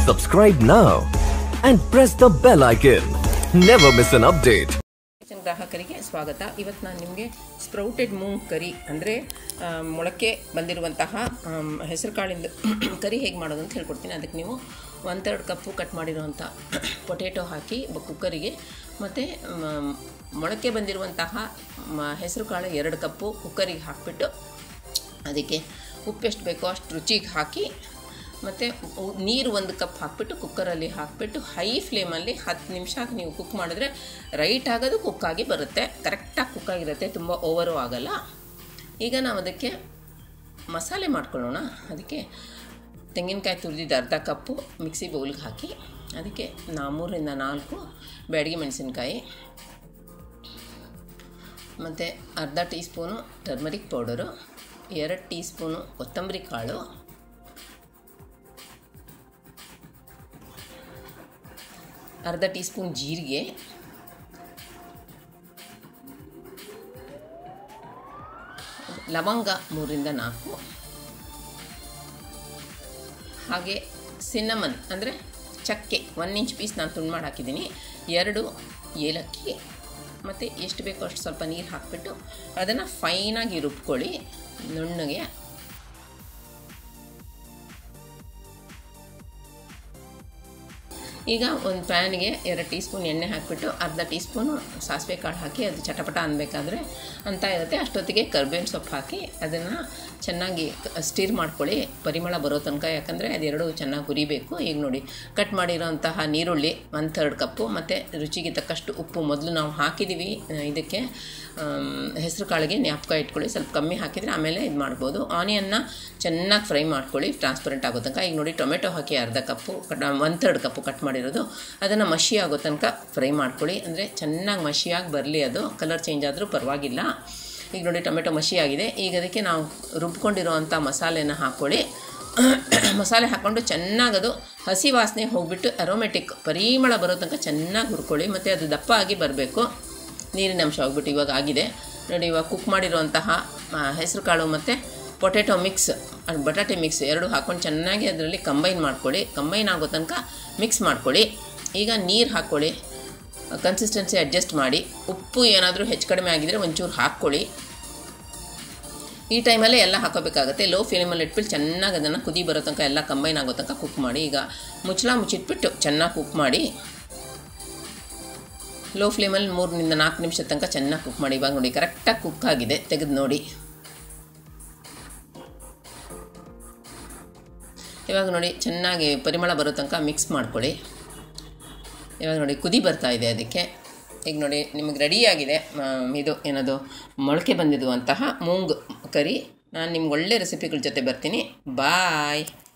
Subscribe now and press the bell icon. Never miss an update. Kitchen ಗ್ರಾಹಕರಿಗೆ ಸ್ವಾಗತ ಇವತ್ತು ನಾನು ನಿಮಗೆ ಸ್ಪ್ರೌಟೆಡ್ ಮೂಂಗ್ ಕರಿ ಅಂದರೆ ಮೊಳಕೆ ಬಂದಿರುವಂತಹ ಹೆಸರು ಕಾಳಿಂದ ಕರಿ ಹೇಗೆ ಮಾಡೋದು ಅಂತ ಹೇಳ್ಕೊಡ್ತೀನಿ ಅದಕ್ಕೆ ನೀವು ಒನ್ ತರ್ಡ್ ಕಪ್ಪು ಕಟ್ ಮಾಡಿರುವಂಥ ಪೊಟೇಟೊ ಹಾಕಿ ಬ- ಕುಕ್ಕರಿಗೆ ಮತ್ತು ಮೊಳಕೆ ಬಂದಿರುವಂತಹ ಹೆಸರು ಕಾಳು ಎರಡು ಕಪ್ಪು ಕುಕ್ಕರಿಗೆ ಹಾಕಿಬಿಟ್ಟು ಅದಕ್ಕೆ ಉಪ್ಪು ಎಷ್ಟು ಬೇಕೋ ಅಷ್ಟು ರುಚಿಗೆ ಹಾಕಿ ಮತ್ತು ನೀರು ಒಂದು ಕಪ್ ಹಾಕ್ಬಿಟ್ಟು ಕುಕ್ಕರಲ್ಲಿ ಹಾಕಿಬಿಟ್ಟು ಹೈ ಫ್ಲೇಮಲ್ಲಿ ಹತ್ತು ನಿಮಿಷ ನೀವು ಕುಕ್ ಮಾಡಿದ್ರೆ ರೈಟ್ ಆಗೋದು ಕುಕ್ಕಾಗಿ ಬರುತ್ತೆ ಕರೆಕ್ಟಾಗಿ ಕುಕ್ಕಾಗಿರುತ್ತೆ ತುಂಬ ಓವರು ಆಗಲ್ಲ ಈಗ ನಾವು ಅದಕ್ಕೆ ಮಸಾಲೆ ಮಾಡ್ಕೊಳ್ಳೋಣ ಅದಕ್ಕೆ ತೆಂಗಿನಕಾಯಿ ತುರಿದಿದ್ದು ಅರ್ಧ ಕಪ್ಪು ಮಿಕ್ಸಿ ಬೌಲ್ಗೆ ಹಾಕಿ ಅದಕ್ಕೆ ನಾ ಮೂರರಿಂದ ನಾಲ್ಕು ಬ್ಯಾಡಗಿ ಮೆಣಸಿನ್ಕಾಯಿ ಮತ್ತು ಅರ್ಧ ಟೀ ಸ್ಪೂನು ಟರ್ಮರಿಕ್ ಪೌಡರು ಎರಡು ಟೀ ಸ್ಪೂನು ಕೊತ್ತಂಬರಿ ಕಾಳು ಅರ್ಧ ಟೀ ಸ್ಪೂನ್ ಜೀರಿಗೆ ಲವಂಗ ಮೂರಿಂದ ನಾಲ್ಕು ಹಾಗೆ ಸಿನ್ನಮನ್ ಅಂದರೆ ಚಕ್ಕೆ ಒನ್ ಇಂಚ್ ಪೀಸ್ ನಾನು ತುಂಡು ಮಾಡಿ ಹಾಕಿದ್ದೀನಿ ಎರಡು ಏಲಕ್ಕಿ ಮತ್ತು ಎಷ್ಟು ಬೇಕೋ ಅಷ್ಟು ಸ್ವಲ್ಪ ನೀರು ಹಾಕಿಬಿಟ್ಟು ಅದನ್ನು ಫೈನಾಗಿ ರುಬ್ಕೊಳ್ಳಿ ನುಣ್ಣಗೆ ಈಗ ಒಂದು ಪ್ಯಾನ್ಗೆ ಎರಡು ಟೀ ಸ್ಪೂನ್ ಎಣ್ಣೆ ಹಾಕಿಬಿಟ್ಟು ಅರ್ಧ ಟೀ ಸ್ಪೂನು ಸಾಸಿವೆ ಕಾಳು ಹಾಕಿ ಅದು ಚಟಪಟ ಅನ್ಬೇಕಾದ್ರೆ ಅಂತ ಇರುತ್ತೆ ಅಷ್ಟೊತ್ತಿಗೆ ಕರ್ಬೇವಿನ ಸೊಪ್ಪು ಹಾಕಿ ಅದನ್ನು ಚೆನ್ನಾಗಿ ಸ್ಟೀರ್ ಮಾಡ್ಕೊಳ್ಳಿ ಪರಿಮಳ ಬರೋ ತನಕ ಯಾಕಂದರೆ ಅದೆರಡು ಚೆನ್ನಾಗಿ ಹುರಿಬೇಕು ಈಗ ನೋಡಿ ಕಟ್ ಮಾಡಿರೋಂತಹ ನೀರುಳ್ಳಿ ಒನ್ ಥರ್ಡ್ ಕಪ್ಪು ಮತ್ತು ರುಚಿಗೆ ತಕ್ಕಷ್ಟು ಉಪ್ಪು ಮೊದಲು ನಾವು ಹಾಕಿದ್ದೀವಿ ಆ, ಇದಕ್ಕೆ ಹೆಸರು ಕಾಳಿಗೆ ಜ್ಞಾಪಕ ಇಟ್ಕೊಳ್ಳಿ ಸ್ವಲ್ಪ ಕಮ್ಮಿ ಹಾಕಿದರೆ ಆಮೇಲೆ ಇದು ಮಾಡ್ಬೋದು ಆನಿಯನ್ನ ಚೆನ್ನಾಗಿ ಫ್ರೈ ಮಾಡ್ಕೊಳ್ಳಿ ಟ್ರಾನ್ಸ್ಪರೆಂಟ್ ಆಗೋ ತನಕ ಈಗ ನೋಡಿ ಟೊಮೆಟೊ ಹಾಕಿ ಅರ್ಧ cup cut one third cup cut ಮಾಡಿರೋದು ಅದನ್ನು ಮಷಿ ಆಗೋ ತನಕ ಫ್ರೈ ಮಾಡ್ಕೊಳ್ಳಿ ಅಂದರೆ ಚೆನ್ನಾಗಿ ಮಷಿಯಾಗಿ ಬರಲಿ ಅದು ಕಲರ್ ಚೇಂಜ್ ಆದರೂ ಪರವಾಗಿಲ್ಲ ಈಗ ನೋಡಿ ಟೊಮೆಟೊ ಮಷಿ ಆಗಿದೆ ಈಗ ಅದಕ್ಕೆ ನಾವು ರುಬ್ಕೊಂಡಿರೋವಂಥ ಮಸಾಲೆನ ಹಾಕ್ಕೊಳ್ಳಿ ಮಸಾಲೆ ಹಾಕ್ಕೊಂಡು ಚೆನ್ನಾಗಿ ಅದು ಹಸಿ ವಾಸನೆ ಹೋಗಿಬಿಟ್ಟು ಅರೋಮೆಟಿಕ್ ಪರಿಮಳ ಬರೋ ತನಕ ಚೆನ್ನಾಗಿ ಹುರ್ಕೊಳ್ಳಿ ಮತ್ತು ಅದು ದಪ್ಪ ಆಗಿ ಬರಬೇಕು ನೀರಿನ ಅಂಶ ಹೋಗ್ಬಿಟ್ಟು ಇವಾಗ ಆಗಿದೆ ನೋಡಿ ಇವಾಗ ಕುಕ್ ಮಾಡಿರುವಂತಹ ಹೆಸರು ಕಾಳು ಮತ್ತು ಪೊಟೆಟೊ ಮಿಕ್ಸ್ ಅದು ಬಟಾಟೆ ಮಿಕ್ಸ್ ಎರಡು ಹಾಕ್ಕೊಂಡು ಚೆನ್ನಾಗಿ ಅದರಲ್ಲಿ ಕಂಬೈನ್ ಮಾಡ್ಕೊಳ್ಳಿ ಕಂಬೈನ್ ಆಗೋ ತನಕ ಮಿಕ್ಸ್ ಮಾಡ್ಕೊಳ್ಳಿ ಈಗ ನೀರು ಹಾಕ್ಕೊಳ್ಳಿ ಕನ್ಸಿಸ್ಟೆನ್ಸಿ ಅಡ್ಜಸ್ಟ್ ಮಾಡಿ ಉಪ್ಪು ಏನಾದರೂ ಹೆಚ್ಚು ಕಡಿಮೆ ಆಗಿದರೆ ಒಂಚೂರು ಹಾಕ್ಕೊಳ್ಳಿ ಈ ಟೈಮಲ್ಲೇ ಎಲ್ಲ ಹಾಕೋಬೇಕಾಗುತ್ತೆ ಲೋ ಫ್ಲೇಮಲ್ಲಿ ಇಟ್ಬಿಟ್ಟು ಚೆನ್ನಾಗಿ ಅದನ್ನು ಕುದಿ ಬರೋ ತನಕ ಎಲ್ಲ ಕಂಬೈನ್ ಆಗೋ ತನಕ ಕುಕ್ ಮಾಡಿ ಈಗ ಮುಚ್ಚಳ ಮುಚ್ಚಿಟ್ಬಿಟ್ಟು ಚೆನ್ನಾಗಿ ಕುಕ್ ಮಾಡಿ ಲೋ ಫ್ಲೇಮಲ್ಲಿ ಮೂರರಿಂದ ನಾಲ್ಕು ನಿಮಿಷ ತನಕ ಚೆನ್ನಾಗಿ ಕುಕ್ ಮಾಡಿ ಇವಾಗ ನೋಡಿ ಕರೆಕ್ಟಾಗಿ ಕುಕ್ ಆಗಿದೆ ತೆಗೆದು ನೋಡಿ ಇವಾಗ ನೋಡಿ ಚೆನ್ನಾಗಿ ಪರಿಮಳ ಬರೋ ತನಕ ಮಿಕ್ಸ್ ಮಾಡ್ಕೊಳ್ಳಿ ಇವಾಗ ನೋಡಿ ಕುದಿ ಬರ್ತಾ ಇದೆ ಅದಕ್ಕೆ ಈಗ ನೋಡಿ ನಿಮಗೆ ರೆಡಿಯಾಗಿದೆ ಇದು ಏನದು ಮೊಳಕೆ ಬಂದಿರುವಂತಹ ಮೂಂಗ್ ಕರಿ ನಾನು ನಿಮ್ಗೆ ಒಳ್ಳೆ ರೆಸಿಪಿಗಳ ಜೊತೆ ಬರ್ತೀನಿ ಬಾಯ್